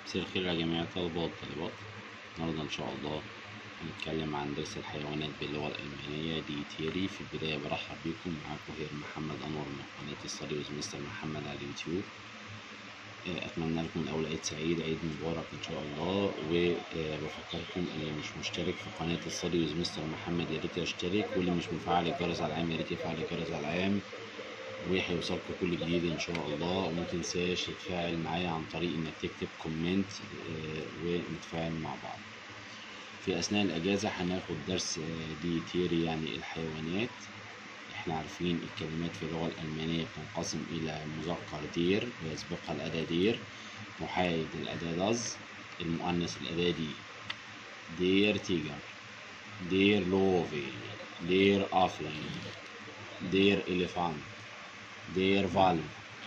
مساء الخير يا جميع الطلبة والطالبات النهاردة إن شاء الله هنتكلم عن درس الحيوانات باللغة الألمانية دي تيري في البداية برحب بكم معاكم هير محمد أنور من قناة الصديق مستر محمد على اليوتيوب آه، أتمنى لكم الأول عيد سعيد عيد مبارك إن شاء الله وبفكركم اللي مش مشترك في قناة الصديق مستر محمد يا ريت يشترك واللي مش مفعل الجرس على العام يا ريت يفعل الجرس على العام وهيوصلكوا كل جديد ان شاء الله وما تنساش تتفاعل معايا عن طريق انك تكتب كومنت آه، ونتفاعل مع بعض في اثناء الاجازه هناخد درس آه، دي تيري يعني الحيوانات احنا عارفين الكلمات في اللغه الالمانيه بتنقسم الى مذكر دير ويسبقها الاداه دير محايد الاداه داز المؤنث الاداه دي دير تيجر دير لوفي دير افل دير اليفانت der Wal,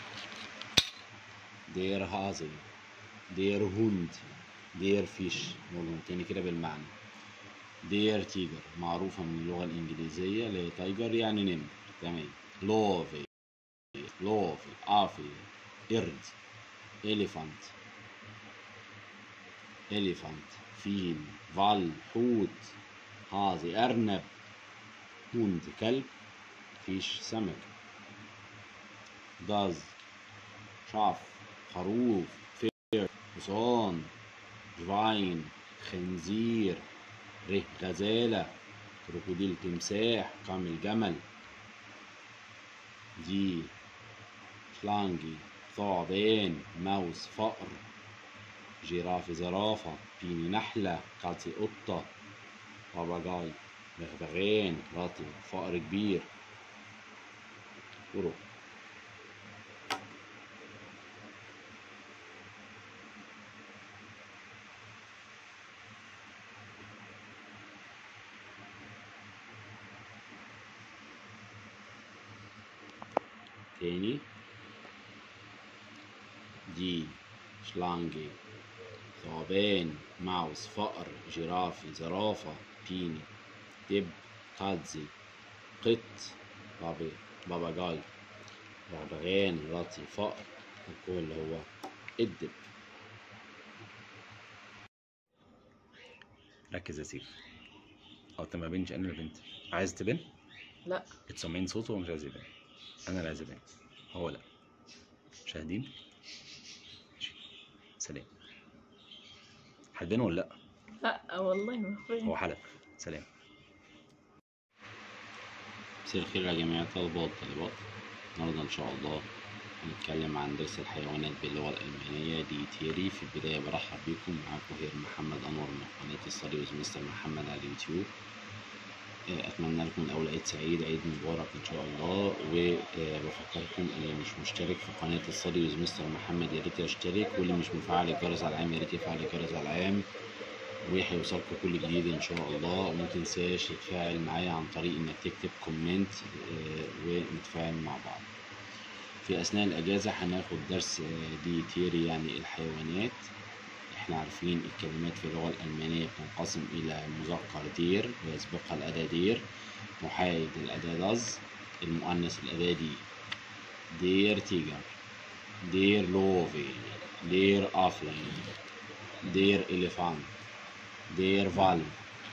der Hase, der Hund, der Fisch نقولهم تاني كده بالمعنى der تيجر معروفة من اللغة الإنجليزية اللي هي تايجر يعني نمر تمام لوفي لوفي آفي قرد إليفانت إليفانت فيل فال حوت هازي أرنب هوند كلب فيش سمك داز شعف خروف فير حصان جواين خنزير ره غزالة كروكوديل تمساح كامل جمل دي شلانجي ثعبان موس فأر جيرافي زرافة بيني نحلة كالتي قطة باباجاي بغبغان راتي فأر كبير وروح تاني دي شلانجي ثعبان ماوس فأر جرافي زرافة بيني دب قادزي قط بابي باباجاي بغبغان راتي فأر الكل اللي هو الدب ركز يا سيف اه انت ما بينش انا اللي بنت عايز تبان لا انتوا سامعين صوته ومش عايز يبان انا اللي عايز ابان هو لا مشاهدين ماشي. سلام هتبان ولا لا لا والله ما هو فاهم حلق سلام مساء الخير يا جميع الطلبة والطالبات النهاردة إن شاء الله هنتكلم عن درس الحيوانات باللغة الألمانية دي تيري في البداية برحب بكم معاكم هير محمد أنور من قناة الصديق مستر محمد على اليوتيوب آه، أتمنى لكم الأول عيد سعيد عيد مبارك إن شاء الله وبفكركم اللي مش مشترك في قناة الصديق مستر محمد يا ريت يشترك واللي مش مفعل الجرس على العام يا ريت يفعل الجرس على العام وهيوصلكوا كل جديد ان شاء الله وما تنساش تتفاعل معايا عن طريق انك تكتب كومنت آه، ونتفاعل مع بعض في اثناء الاجازه هناخد درس آه، دي تيري يعني الحيوانات احنا عارفين الكلمات في اللغه الالمانيه بتنقسم الى مذكر دير ويسبقها الاداه دير محايد الاداه داز المؤنث الاداه دي دير تيجر دير لوفي دير افل دير اليفانت der Wal,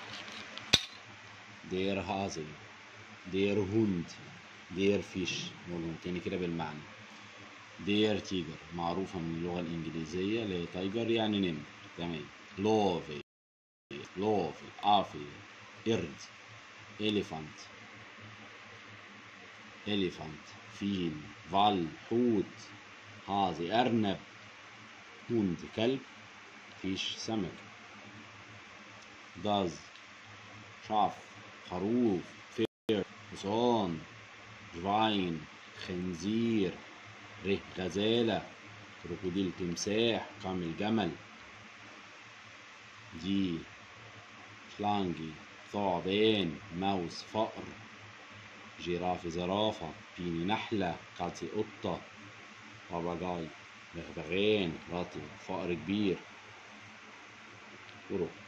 der Hase, der Hund, der Fisch نقولهم تاني كده بالمعنى der تيجر معروفة من اللغة الإنجليزية اللي هي تايجر يعني نمر تمام لوفي لوفي آفي قرد إليفانت إليفانت فيل فال حوت هازي أرنب هوند كلب فيش سمك داز شعف خروف فير حصان جواين خنزير ره غزالة كروكوديل تمساح كامل جمل دي شلانجي ثعبان موس فأر جيرافي زرافة بيني نحلة كالتي قطة باباجاي بغبغان راتي فأر كبير وروح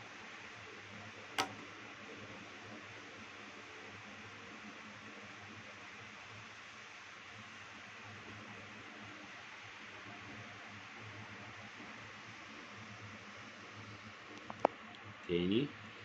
تاني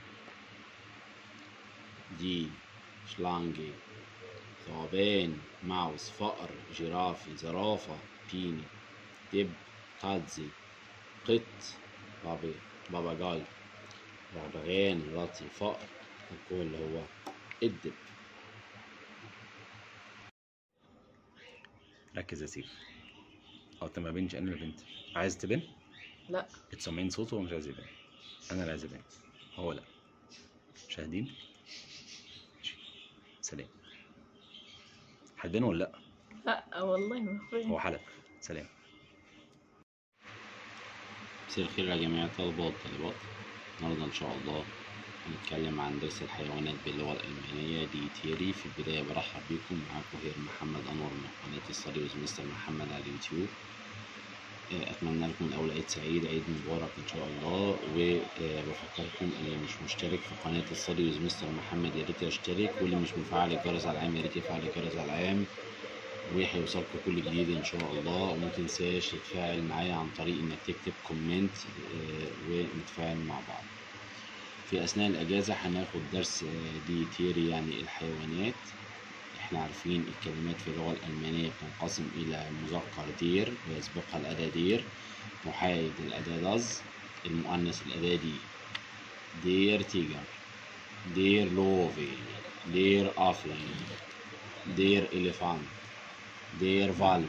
دي شلانجي ثعبان ماوس فأر جرافي زرافة بيني دب قادزي قط بابي باباجاي بغبغان رطي فأر الكل اللي هو الدب ركز يا سيف او انت ما بينش انا اللي بنت عايز تبان لا انتوا سامعين صوته ومش عايز يبان انا اللي عايز ابان هو لا شاهدين ماشي. سلام هتبان ولا لا لا والله ما فاهم هو حلق سلام مساء الخير يا جميع طلبة والطالبات النهاردة إن شاء الله هنتكلم عن درس الحيوانات باللغة الألمانية دي تيري في البداية برحب بكم معاكم هير محمد أنور من قناة الصليب مستر محمد على اليوتيوب آه، أتمنى لكم الأول عيد سعيد عيد مبارك إن شاء الله وبفكركم اللي مش مشترك في قناة الصليب مستر محمد يا ريت يشترك واللي مش مفعل الجرس على العام يا ريت يفعل الجرس على العام وهيوصلكوا كل جديد ان شاء الله وما تنساش تتفاعل معايا عن طريق انك تكتب كومنت آه، ونتفاعل مع بعض في اثناء الاجازه هناخد درس آه، دي تيري يعني الحيوانات احنا عارفين الكلمات في اللغه الالمانيه بتنقسم الى مذكر دير ويسبقها الاداه دير محايد الاداه دز المؤنث الاداه دي دير تيجر دير لوفي دير افلين دير اليفانت Der Wal,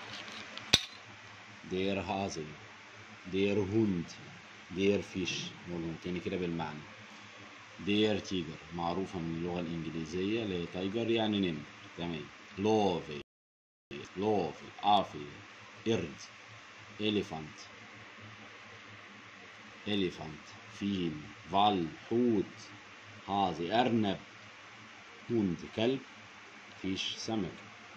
der Hase, der Hund, der Fisch نقولهم تاني كده بالمعنى der Tiger معروفة من اللغة الإنجليزية اللي هي تايجر يعني نمر تمام لوفي لوفي آفي قرد إليفانت إليفانت فيل فال حوت هازي أرنب هوند كلب فيش سمك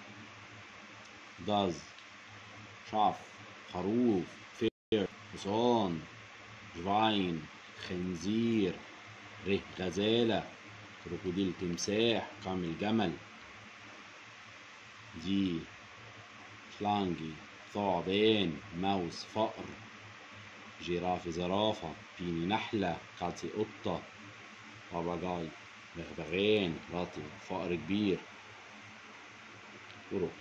داز شاف خروف فير حصان جواين خنزير ره غزالة كروكوديل تمساح كامل جمل دي شلانجي ثعبان موس فأر جيرافي زرافة بيني نحلة قاطي قطة باباجاي بغبغان رطي فأر كبير وروح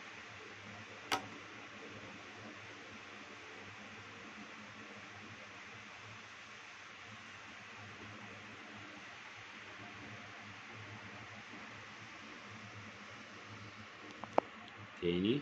تاني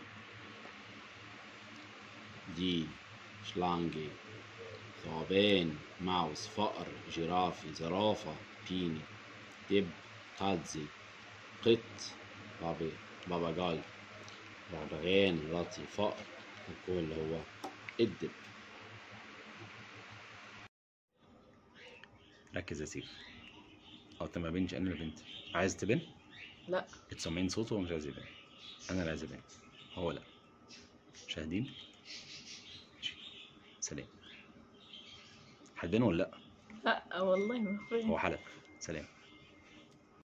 دي شلانجي ثعبان ماوس فأر جرافي زرافة بيني دب قادزي قط بابي باباجاي بغبغان رطي فأر الكل اللي هو الدب ركز يا سيف او انت ما بينش انا اللي بنت عايز تبان لا انتوا سامعين صوته ومش عايز يبان انا اللي عايز ابان هو لا شاهدين ماشي. سلام هتبان ولا لا لا والله ما فاهم هو حلق سلام